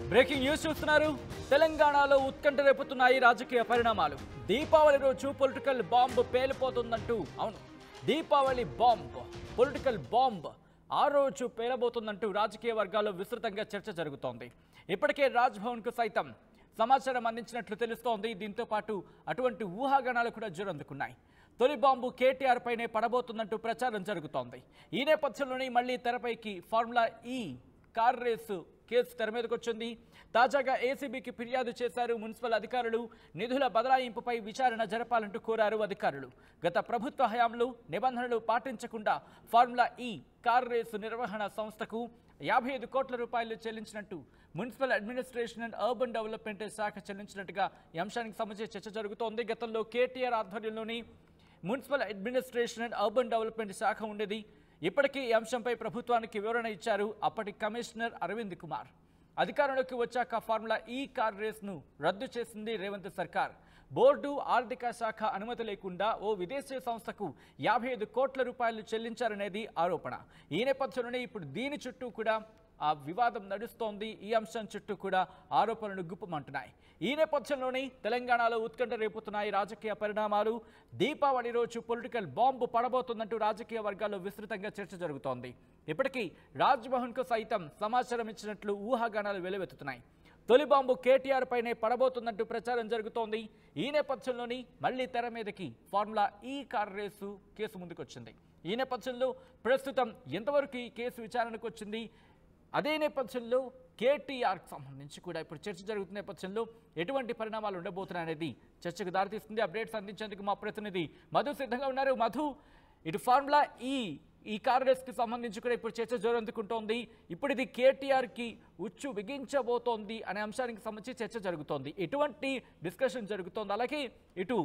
Breaking news చూస్తున్నారు తెలంగాణలో ఉత్కంఠ రేపుతున్నాయి రాజకీయ పరిణామాలు దీపావళి రోజు పొలిటికల్ బాంబ్ పేలిపోతుందంటూ అవును దీపావళి బాంబ్ పొలిటికల్ బాంబ్ ఆ రోజు పేలబోతుందంటూ రాజకీయ వర్గాల్లో విస్తృతంగా చర్చ జరుగుతోంది ఇప్పటికే రాజ్భవన్కు సైతం సమాచారం అందించినట్లు తెలుస్తోంది దీంతో పాటు అటువంటి ఊహాగానాలు కూడా జోరందుకున్నాయి తొలి బాంబు కేటీఆర్ పైనే పడబోతున్నట్టు ప్రచారం జరుగుతోంది ఈ నేపథ్యంలోనే మళ్ళీ తెరపైకి ఫార్ములా ఈ కార్ రేసు కేసు తెర మీదకి వచ్చింది తాజాగా ఏసీబీకి ఫిర్యాదు చేశారు మున్సిపల్ అధికారులు నిధుల బదలాయింపుపై విచారణ జరపాలంటూ కోరారు అధికారులు గత ప్రభుత్వ హయాంలో నిబంధనలు పాటించకుండా ఫార్ములా ఈ కార్ రేసు నిర్వహణ సంస్థకు యాభై ఐదు కోట్ల రూపాయలు చెల్లించినట్టు municipal administration and urban development శాఖ చెల్లించినట్టుగా ఈ అంశానికి సంబంధించి చర్చ జరుగుతోంది గతంలో కేటీఆర్ ఆధ్వర్యంలోని municipal administration and urban development శాఖ ఉండేది ఇప్పటికీ ఈ అంశంపై ప్రభుత్వానికి వివరణ ఇచ్చారు అప్పటి కమిషనర్ అరవింద్ కుమార్ అధికారంలోకి వచ్చాక ఫార్ములా ఈ కార్ రేస్ను రద్దు చేసింది రేవంత్ సర్కార్ బోర్డు ఆర్థిక శాఖ అనుమతి లేకుండా ఓ విదేశీ సంస్థకు యాభై ఐదు కోట్ల రూపాయలు చెల్లించారనేది ఆరోపణ ఈ నేపథ్యంలోనే ఇప్పుడు దీని చుట్టూ కూడా ఆ వివాదం నడుస్తోంది ఈ అంశం చుట్టూ కూడా ఆరోపణలు గుప్పమంటున్నాయి ఈ నేపథ్యంలోనే తెలంగాణలో ఉత్కంఠ రేపుతున్నాయి రాజకీయ పరిణామాలు దీపావళి రోజు పొలిటికల్ బాంబు పడబోతుందంటూ రాజకీయ వర్గాల్లో విస్తృతంగా చర్చ జరుగుతోంది ఇప్పటికీ రాజ్భవన్కు సైతం సమాచారం ఇచ్చినట్లు ఊహాగానాలు వెలువెత్తుతున్నాయి తొలి బాంబు కేటీఆర్ పైనే పడబోతున్నట్టు ప్రచారం జరుగుతోంది ఈ నేపథ్యంలోని మళ్లీ తెర మీదకి ఫార్ములా ఈ కార్ రేసు కేసు ముందుకొచ్చింది ఈ నేపథ్యంలో ప్రస్తుతం ఎంతవరకు ఈ కేసు విచారణకు వచ్చింది అదే నేపథ్యంలో కేటీఆర్కి సంబంధించి కూడా ఇప్పుడు చర్చ జరుగుతున్న నేపథ్యంలో ఎటువంటి పరిణామాలు ఉండబోతున్నాయనేది చర్చకు దారితీస్తుంది అప్డేట్స్ అందించేందుకు మా ప్రతినిధి మధు సిద్ధంగా ఉన్నారు మధు ఇటు ఫార్ములా ఈ ఈ కార్ రేస్కి సంబంధించి కూడా ఇప్పుడు చర్చ జోరందుకుంటోంది ఇప్పుడు ఇది కేటీఆర్కి ఉచ్చు బిగించబోతోంది అనే అంశానికి సంబంధించి చర్చ జరుగుతోంది ఎటువంటి డిస్కషన్ జరుగుతోంది అలాగే ఇటు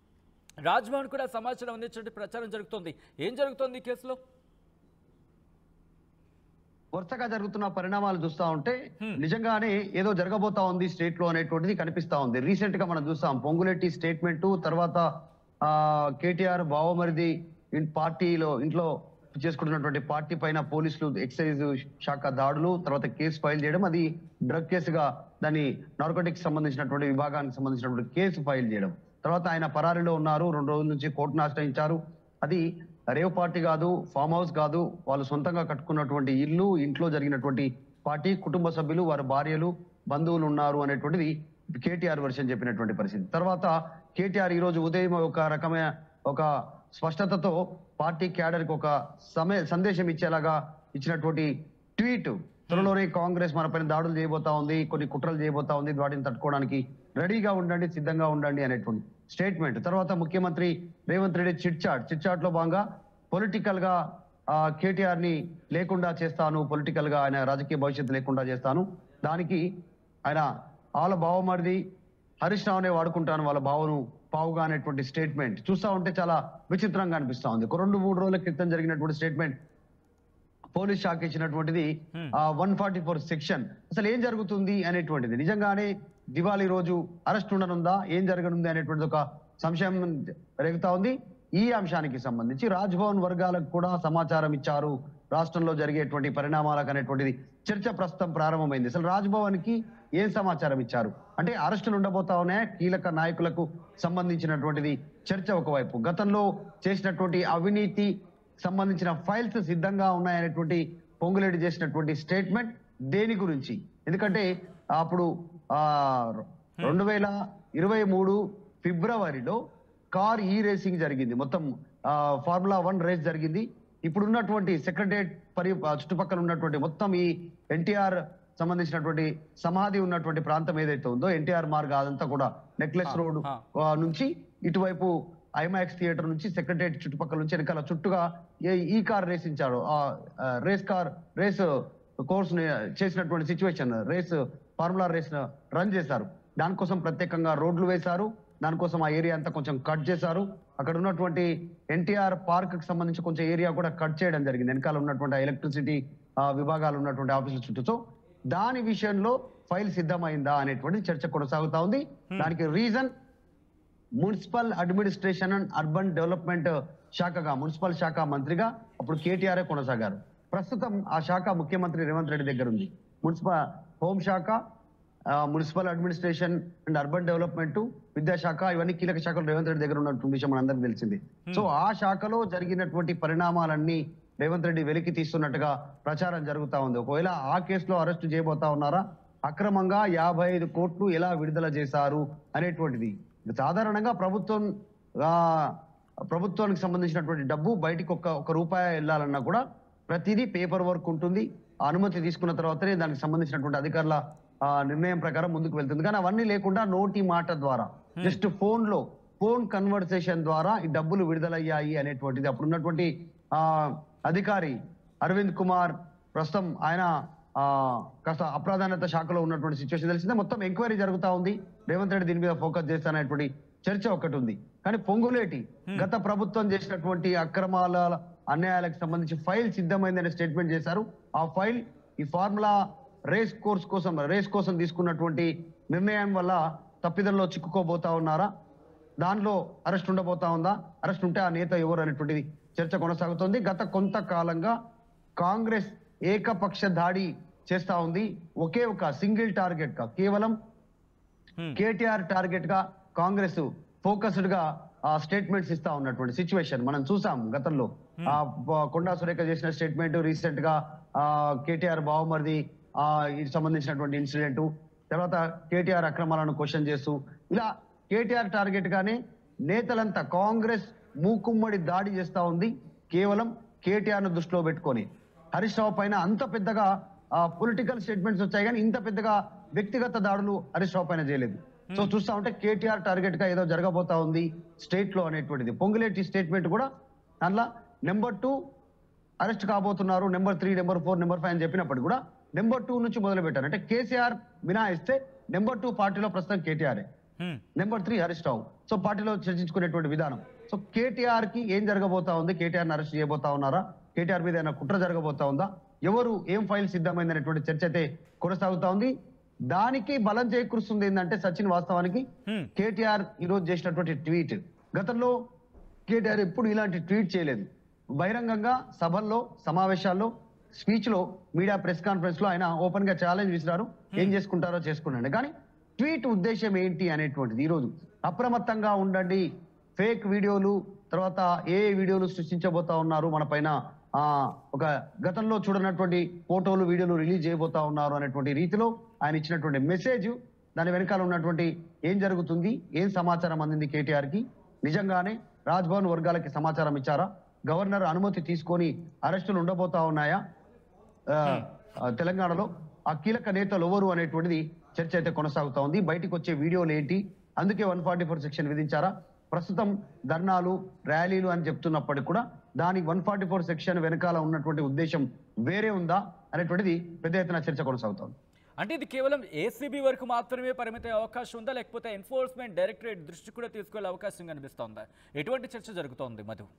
రాజ్భవన్ కూడా సమాచారం అందించినట్టు ప్రచారం జరుగుతోంది ఏం జరుగుతోంది ఈ కేసులో వరుసగా జరుగుతున్న పరిణామాలు చూస్తా ఉంటే నిజంగానే ఏదో జరగబోతా ఉంది స్టేట్ లో అనేటువంటిది కనిపిస్తా ఉంది రీసెంట్ గా మనం చూస్తాం పొంగులెట్టి స్టేట్మెంట్ తర్వాత ఆ కేటీఆర్ బావమరిది ఇన్ పార్టీలో ఇంట్లో చేసుకుంటున్నటువంటి పార్టీ పైన పోలీసులు ఎక్సైజ్ శాఖ దాడులు తర్వాత కేసు ఫైల్ చేయడం అది డ్రగ్ కేసుగా దాని నార్కోటిక్స్ సంబంధించినటువంటి విభాగానికి సంబంధించినటువంటి కేసు ఫైల్ చేయడం తర్వాత ఆయన పరారీలో ఉన్నారు రెండు రోజుల నుంచి కోర్టును ఆశ్రయించారు అది రేవ్ పార్టీ కాదు ఫామ్ హౌస్ కాదు వాళ్ళు సొంతంగా కట్టుకున్నటువంటి ఇల్లు ఇంట్లో జరిగినటువంటి పార్టీ కుటుంబ సభ్యులు వారి భార్యలు బంధువులు ఉన్నారు అనేటువంటిది కేటీఆర్ వర్షన్ చెప్పినటువంటి పరిస్థితి తర్వాత కేటీఆర్ ఈ రోజు ఉదయం ఒక రకమైన ఒక స్పష్టతతో పార్టీ క్యాడర్ కి ఒక సమయ సందేశం ఇచ్చేలాగా ఇచ్చినటువంటి ట్వీట్ త్వరలోనే కాంగ్రెస్ మన పైన దాడులు చేయబోతా ఉంది కొన్ని కుట్రలు చేయబోతా ఉంది వాటిని తట్టుకోవడానికి రెడీగా ఉండండి సిద్ధంగా ఉండండి అనేటువంటి స్టేట్మెంట్ తర్వాత ముఖ్యమంత్రి Revanth Reddy chit chat chit chat లో భాగంగా పొలిటికల్ గా కేటీఆర్ ని లేకుండా చేస్తాను పొలిటికల్ గా ఆయన రాజకీయ భవిష్యత్తు లేకుండా చేస్తాను దానికి ఆయన వాళ్ళ బావమరిది హరీష్ రావునే వాడుకుంటాను వాళ్ళ బావను పావుగా అనేటువంటి స్టేట్మెంట్ చూస్తా ఉంటే చాలా విచిత్రంగా అనిపిస్తా ఉంది ఒక రెండు మూడు రోజుల క్రితం జరిగినటువంటి స్టేట్మెంట్ పోలీస్ శాఖ ఇచ్చినటువంటిది వన్ ఫార్టీ ఫోర్ సెక్షన్ అసలు ఏం జరుగుతుంది అనేటువంటిది నిజంగానే దివాళీ రోజు అరెస్ట్ ఉండనుందా ఏం జరగనుంది అనేటువంటిది ఒక సంశయం రేగుతా ఉంది ఈ అంశానికి సంబంధించి రాజ్భవన్ వర్గాలకు కూడా సమాచారం ఇచ్చారు రాష్ట్రంలో జరిగేటువంటి పరిణామాలకు అనేటువంటిది చర్చ ప్రస్తుతం ప్రారంభమైంది అసలు రాజ్భవన్ కి ఏం సమాచారం ఇచ్చారు అంటే అరెస్టులు ఉండబోతా ఉన్నాయా కీలక నాయకులకు సంబంధించినటువంటిది చర్చ ఒకవైపు గతంలో చేసినటువంటి అవినీతి సంబంధించిన ఫైల్స్ సిద్ధంగా ఉన్నాయనేటువంటి పొంగులేడి చేసినటువంటి స్టేట్మెంట్ దేని గురించి ఎందుకంటే అప్పుడు ఆ రెండు వేల ఇరవై మూడు ఫిబ్రవరిలో కార్ ఈ రేసింగ్ జరిగింది మొత్తం ఫార్ములా వన్ రేస్ జరిగింది ఇప్పుడున్నటువంటి సెక్రటరియట్ పరి ఆ చుట్టుపక్కల ఉన్నటువంటి మొత్తం ఈ ఎన్టీఆర్ సంబంధించినటువంటి సమాధి ఉన్నటువంటి ప్రాంతం ఏదైతే ఉందో ఎన్టీఆర్ మార్గ్ అదంతా కూడా నెక్లెస్ ఆ, రోడ్ ఆ. నుంచి ఇటువైపు ఐమాక్స్ థియేటర్ నుంచి సెక్రటరియట్ చుట్టుపక్కల నుంచి వెనకాల చుట్టుగా ఏ- ఈ కార్ రేసించారు ఆ ఆ, రేస్ కార్ రేస్ కోర్స్ చేసినటువంటి situation race formula race run చేశారు దానికోసం ప్రత్యేకంగా రోడ్లు వేశారు దానికోసం ఆ ఏరియా అంతా కొంచెం కట్ చేశారు అక్కడ ఉన్నటువంటి ఎన్టీఆర్ పార్క్ కి సంబంధించి కొంచెం ఏరియా కూడా కట్ చేయడం జరిగింది వెనకాల ఉన్నటువంటి ఎలక్ట్రిసిటీ విభాగాలు ఉన్నటువంటి ఆఫీసుల చుట్టూ సో దాని విషయంలో ఫైల్ సిద్ధమైందా అనేటువంటి చర్చ కొనసాగుతా ఉంది దానికి reason municipal administration and urban development శాఖగా మున్సిపల్ శాఖ మంత్రిగా అప్పుడు కేటీఆర్ కొనసాగారు ప్రస్తుతం ఆ శాఖ ముఖ్యమంత్రి రేవంత్ రెడ్డి దగ్గర ఉంది మున్సిపల్ హోంశాఖ municipal administration and urban development విద్యాశాఖ ఇవన్నీ కీలక శాఖలు రేవంత్ రెడ్డి దగ్గర ఉన్నటువంటి విషయం మనందరికీ తెలిసింది సో ఆ శాఖలో జరిగినటువంటి పరిణామాలన్నీ రేవంత్ రెడ్డి వెలికి తీస్తున్నట్టుగా ప్రచారం జరుగుతా ఉంది ఒకవేళ ఆ కేసులో అరెస్ట్ చేయబోతా ఉన్నారా అక్రమంగా యాభై ఐదు కోట్లు ఎలా విడుదల చేశారు అనేటువంటిది సాధారణంగా ప్రభుత్వం ఆ, ప్రభుత్వానికి సంబంధించినటువంటి డబ్బు బయటికి ఒక ఒక రూపాయి వెళ్ళాలన్నా కూడా ప్రతిదీ పేపర్ వర్క్ ఉంటుంది ఆ అనుమతి తీసుకున్న తర్వాతనే దానికి సంబంధించినటువంటి అధికారుల ఆ, నిర్ణయం ప్రకారం ముందుకు వెళ్తుంది కానీ అవన్నీ లేకుండా నోటి మాట ద్వారా జస్ట్ ఫోన్ లో ఫోన్ కన్వర్సేషన్ ద్వారా ఈ డబ్బులు విడుదలయ్యాయి అనేటువంటిది అప్పుడు ఉన్నటువంటి ఆ అధికారి అరవింద్ కుమార్ ప్రస్తుతం ఆయన ఆ కాస్త అప్రాధాన్యత శాఖలో ఉన్నటువంటి సిచ్యువేషన్ తెలిసిందే మొత్తం ఎంక్వైరీ జరుగుతా ఉంది రేవంత్ రెడ్డి దీని మీద ఫోకస్ చేస్తానటువంటి చర్చ ఒకటి ఉంది కానీ పొంగులేటి గత ప్రభుత్వం చేసినటువంటి అక్రమాల అన్యాయాలకు సంబంధించి ఫైల్ సిద్ధమైందనే స్టేట్మెంట్ చేశారు ఆ ఫైల్ ఈ ఫార్ములా రేస్ కోర్స్ కోసం రేస్ కోసం తీసుకున్నటువంటి నిర్ణయం వల్ల తప్పిదంలో చిక్కుకోబోతా ఉన్నారా దానిలో అరెస్ట్ ఉండబోతా ఉందా అరెస్ట్ ఉంటే ఆ నేత ఎవరు అనేటువంటిది చర్చ కొనసాగుతోంది గత కొంతకాలంగా కాంగ్రెస్ ఏకపక్ష దాడి చేస్తా ఉంది ఒకే ఒక సింగిల్ టార్గెట్ గా కేవలం Hmm. కేటీఆర్ టార్గెట్ గా కాంగ్రెస్ ఫోకస్డ్ గా ఆ స్టేట్మెంట్స్ ఇస్తా ఉన్నటువంటి సిచ్యువేషన్ మనం చూసాం గతంలో ఆ బ- కొండా సురేఖ చేసిన స్టేట్మెంట్ రీసెంట్ గా ఆ కేటీఆర్ బావమరిది ఆ ఇది సంబంధించినటువంటి ఇన్సిడెంట్ తర్వాత కేటీఆర్ అక్రమాలను క్వశ్చన్ చేస్తూ ఇలా కేటీఆర్ టార్గెట్ గానే నేతలంతా కాంగ్రెస్ మూకుమ్మడి దాడి చేస్తా ఉంది కేవలం కేటీఆర్ ను దృష్టిలో పెట్టుకొని హరీష్ రావు పైన అంత పెద్దగా పొలిటికల్ స్టేట్మెంట్స్ వచ్చాయి కానీ ఇంత పెద్దగా వ్యక్తిగత దాడులు హరీష్ రావు పైన చేయలేదు సో చూస్తా ఉంటే కేటీఆర్ టార్గెట్ గా ఏదో జరగబోతా ఉంది స్టేట్ లో అనేటువంటిది పొంగులేటి స్టేట్మెంట్ కూడా అందులో నెంబర్ టూ అరెస్ట్ కాబోతున్నారు number three number four number five అని చెప్పినప్పుడు కూడా నెంబర్ టూ నుంచి మొదలు పెట్టారు అంటే కేసీఆర్ మినాయిస్తే నెంబర్ టూ పార్టీలో ప్రస్తుతం కేటీఆర్ హ్మ్. Number three Harish Rao so పార్టీలో చర్చించుకునేటువంటి విధానం సో కేటీఆర్ కి ఏం జరగబోతా ఉంది కేటీఆర్ అరెస్ట్ చేయబోతా ఉన్నారా కేటీఆర్ మీద ఏమైనా కుట్ర జరగబోతా ఉందా ఎవరు ఏం ఫైల్ సిద్ధమైంది అనేటువంటి చర్చ అయితే కొనసాగుతా ఉంది దానికి బలం చేకూరుస్తుంది ఏంటంటే సచిన్ వాస్తవానికి హ్మ్. కేటీఆర్ ఈ రోజు చేసినటువంటి ట్వీట్ గతంలో కేటీఆర్ ఎప్పుడు ఇలాంటి ట్వీట్ చేయలేదు బహిరంగంగా సభల్లో సమావేశాల్లో స్పీచ్ లో మీడియా ప్రెస్ కాన్ఫరెన్స్ లో ఆయన ఓపెన్ గా ఛాలెంజ్ విసిరారు ఏం చేసుకుంటారో చేసుకున్నాడు కానీ ట్వీట్ ఉద్దేశం ఏంటి అనేటువంటిది ఈ రోజు అప్రమత్తంగా ఉండండి ఫేక్ వీడియోలు తర్వాత ఏ వీడియోలు సృష్టించబోతా ఉన్నారు మన పైన ఆ ఒక గతంలో చూడనటువంటి ఫోటోలు వీడియోలు రిలీజ్ చేయబోతా ఉన్నారు అనేటువంటి రీతిలో ఆయన ఇచ్చినటువంటి మెసేజ్ దాని వెనకాల ఉన్నటువంటి ఏం జరుగుతుంది ఏం సమాచారం అందింది కేటీఆర్ కి నిజంగానే రాజ్భవన్ వర్గాలకి సమాచారం ఇచ్చారా గవర్నర్ అనుమతి తీసుకొని అరెస్టులు ఉండబోతా ఉన్నాయా ఆ, ఆ, తెలంగాణలో ఆ కీలక నేతలు ఎవరు అనేటువంటిది చర్చ అయితే కొనసాగుతా ఉంది బయటికి వచ్చే వీడియోలు ఏంటి అందుకే వన్ ఫార్టీ ఫోర్ సెక్షన్ విధించారా ప్రస్తుతం ధర్నాలు ర్యాలీలు అని చెప్తున్నప్పటికీ కూడా దానికి వన్ ఫార్టీ ఫోర్ సెక్షన్ వెనకాల ఉన్నటువంటి ఉద్దేశం వేరే ఉందా అనేటువంటిది పెద్ద ఎత్తున చర్చ కొనసాగుతోంది అంటే ఇది కేవలం ఏసీబీ వరకు మాత్రమే పరిమిత అవకాశం ఉందా లేకపోతే ఎన్ఫోర్స్మెంట్ డైరెక్టరేట్ దృష్టి కూడా తీసుకెళ్లే అవకాశం కనిపిస్తోందా ఎటువంటి చర్చ జరుగుతోంది మధు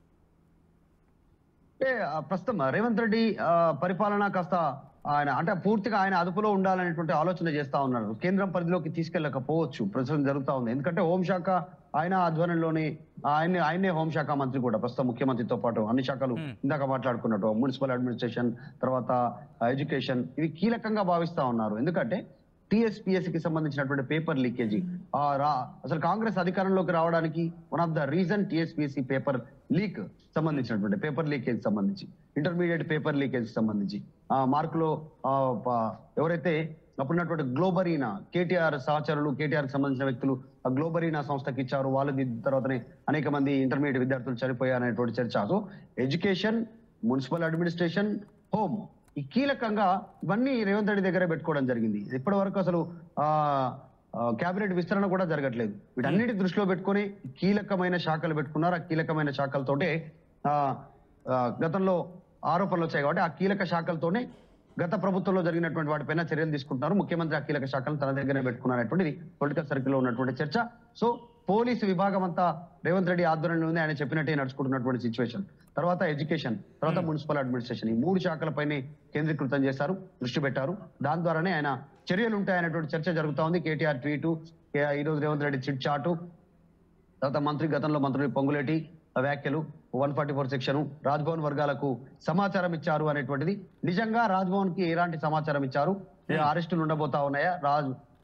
అంటే ఆ, ప్రస్తుతం రేవంత్ రెడ్డి ఆ, పరిపాలన కాస్త ఆయన అంటే పూర్తిగా ఆయన అదుపులో ఉండాలనేటువంటి ఆలోచన చేస్తా ఉన్నారు కేంద్రం పరిధిలోకి తీసుకెళ్ళకపోవచ్చు ప్రస్తుతం జరుగుతా ఉంది ఎందుకంటే హోంశాఖ ఆయన ఆధ్వర్యంలోనే ఆయన్ని ఆయనే హోంశాఖ మంత్రి కూడా ప్రస్తుతం ముఖ్యమంత్రితో పాటు అన్ని శాఖలు ఇందాక మాట్లాడుకున్నట్టు మున్సిపల్ అడ్మినిస్ట్రేషన్ తర్వాత ఎడ్యుకేషన్ ఇవి కీలకంగా భావిస్తా ఉన్నారు ఎందుకంటే టిఎస్పిఎస్ కి సంబంధించినటువంటి పేపర్ లీకేజీ ఆ రా అసలు కాంగ్రెస్ అధికారంలోకి రావడానికి one of the reason TSPSC paper leak సంబంధించినటువంటి పేపర్ లీకేజ్ సంబంధించి ఇంటర్మీడియట్ పేపర్ లీకేజ్ సంబంధించి ఆ మార్కులో ఆ, ప- ఎవరైతే అప్పుడున్నటువంటి గ్లోబరీనా కేటీఆర్ సహచరులు కేటీఆర్ కి సంబంధించిన వ్యక్తులు ఆ గ్లోబరీనా సంస్థకి ఇచ్చారు వాళ్ళు దిద్దిన తర్వాతనే అనేక మంది ఇంటర్మీడియట్ విద్యార్థులు చనిపోయారు అనేటువంటి చర్చ so education municipal administration home ఈ కీలకంగా ఇవన్నీ రేవంత్ రెడ్డి దగ్గరే పెట్టుకోవడం జరిగింది ఇప్పటి వరకు అసలు ఆ కేబినెట్ విస్తరణ కూడా జరగట్లేదు వీటన్నిటి దృష్టిలో పెట్టుకొని కీలకమైన శాఖలు పెట్టుకున్నారు ఆ కీలకమైన శాఖలతోటే ఆ, ఆ, గతంలో ఆరోపణలు వచ్చాయి కాబట్టి ఆ కీలక శాఖలతోనే గత ప్రభుత్వంలో జరిగినటువంటి వాటిపైన చర్యలు తీసుకుంటున్నారు ముఖ్యమంత్రి ఆ కీలక శాఖలను తన దగ్గర పెట్టుకున్నారనేటువంటిది పొలిటికల్ సర్కిల్ లో ఉన్నటువంటి చర్చ సో పోలీసు విభాగం అంతా రేవంత్ రెడ్డి ఆధ్వర్యంలో ఉంది ఆయన చెప్పినట్టే నడుచుకుంటున్నటువంటి సిచ్యువేషన్ తర్వాత ఎడ్యుకేషన్ తర్వాత మున్సిపల్ అడ్మినిస్ట్రేషన్ ఈ మూడు శాఖలపైనే కేంద్రీకృతం చేశారు దృష్టి పెట్టారు దాని ద్వారానే ఆయన చర్యలు ఉంటాయనేటువంటి చర్చ జరుగుతా ఉంది కేటీఆర్ ట్వీటు ఈ రోజు రేవంత్ రెడ్డి చిట్ చాటు తర్వాత మంత్రి గతంలో మంత్రులు పొంగులేటి వ్యాఖ్యలు one forty four section Raj Bhavan వర్గాలకు సమాచారం ఇచ్చారు అనేటువంటిది నిజంగా రాజ్భవన్ కి ఎలాంటి సమాచారం ఇచ్చారు ఏ అరెస్టులు ఉండబోతా ఉన్నాయా రాజ్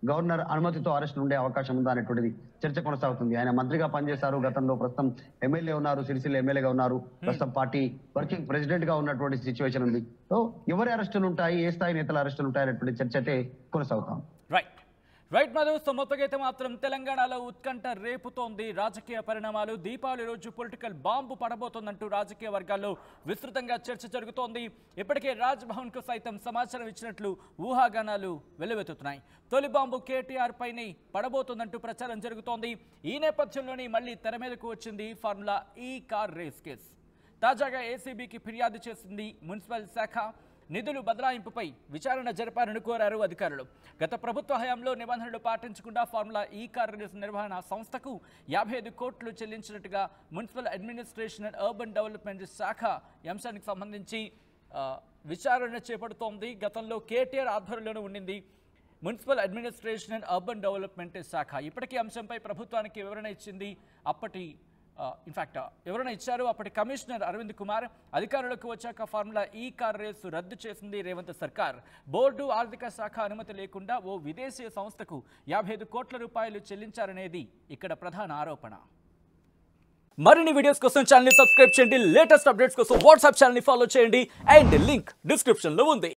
గవర్నర్ అనుమతితో అరెస్ట్ ఉండే అవకాశం ఉందా అనేటువంటిది చర్చ కొనసాగుతుంది ఆయన మంత్రిగా పనిచేశారు గతంలో ప్రస్తుతం ఎమ్మెల్యే ఉన్నారు సిరిసిల్ల ఎమ్మెల్యేగా ఉన్నారు ప్రస్తుతం పార్టీ వర్కింగ్ ప్రెసిడెంట్ గా ఉన్నటువంటి సిచ్యువేషన్ ఉంది సో ఎవరి అరెస్టులు ఉంటాయి ఏ స్థాయి నేతల అరెస్టులు ఉంటాయి అనేటువంటి చర్చ అయితే కొనసాగుతాం రైట్ రైట్ మధు సో మొత్తంగా అయితే మాత్రం తెలంగాణలో ఉత్కంఠ రేపుతోంది రాజకీయ పరిణామాలు దీపావళి రోజు పొలిటికల్ బాంబు పడబోతోందంటూ రాజకీయ వర్గాల్లో విస్తృతంగా చర్చ జరుగుతోంది ఇప్పటికే రాజ్ భవన్ కు సైతం సమాచారం ఇచ్చినట్లు ఊహాగానాలు వెల్లువెత్తుతున్నాయి తొలి బాంబు కేటీఆర్ పైనే పడబోతోందంటూ ప్రచారం జరుగుతోంది ఈ నేపథ్యంలోనే మళ్ళీ తెర మీదకు వచ్చింది ఫార్ములా ఈ కార్ రేస్ కేసు తాజాగా ఏసీబీకి ఫిర్యాదు చేసింది మున్సిపల్ శాఖ నిధులు బదలాయింపుపై విచారణ జరపాలని కోరారు అధికారులు గత ప్రభుత్వ హయాంలో నిబంధనలు పాటించకుండా ఫార్ములా ఈ కార్ రేస్ నిర్వహణ సంస్థకు యాభై ఐదు కోట్లు చెల్లించినట్టుగా municipal administration and urban development శాఖ ఈ అంశానికి సంబంధించి ఆ, విచారణ చేపడుతోంది గతంలో కేటీఆర్ ఆధ్వర్యంలోనే ఉండింది municipal administration and urban development శాఖ ఇప్పటికీ అంశంపై ప్రభుత్వానికి వివరణ ఇచ్చింది అప్పటి ఇన్ఫాక్ట్ ఎవరైనా ఇచ్చారు అప్పటి కమిషనర్ అరవింద్ కుమార్ అధికారులకు వచ్చాక ఫార్ములా ఈ కార్ రేసు రద్దు చేసింది రేవంత్ సర్కార్ బోర్డు ఆర్థిక శాఖ అనుమతి లేకుండా ఓ విదేశీ సంస్థకు యాభై ఐదు కోట్ల రూపాయలు చెల్లించారనేది ఇక్కడ ప్రధాన ఆరోపణ మరిన్ని వీడియోస్ కోసం ఛానల్ సబ్స్క్రైబ్ చేయండి లేటెస్ట్ అప్డేట్స్ కోసం వాట్సాప్ ఛానల్ ఫాలో చేయండి అండ్ లింక్ డిస్క్రిప్షన్ లో ఉంది